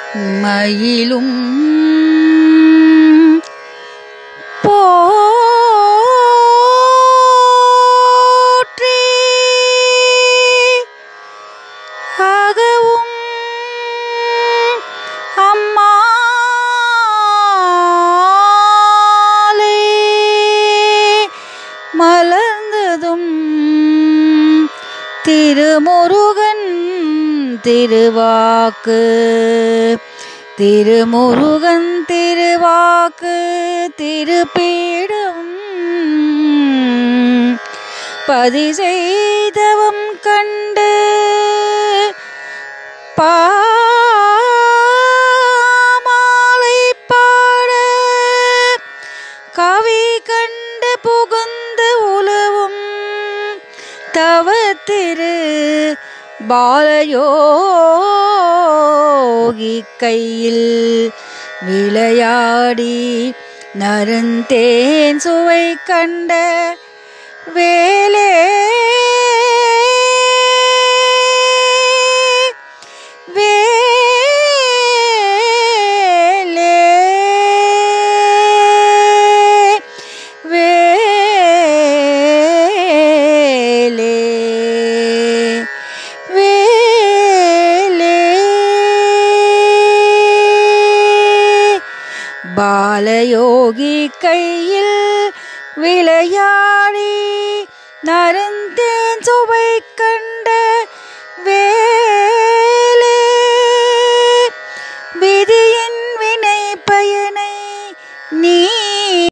மயிலும் போற்றி அகவும் அம்மாளே மலர்ந்ததும் திருமுருகன் திருவாக்கு திருமுருகன் திருவாக்கு திருப்பீடம் பதி செய்தவம் கண்டு பாமாலை பாட கவி கண்டு புகுந்து உலவும் தவத்திரு பாலயோகி கையில் விளையாடி நருந்தேன் சுவை கண்ட வேலே வேலே வேலே வேலே பாலயோகி கையில் விளையாடி நருந்தேன் சுவை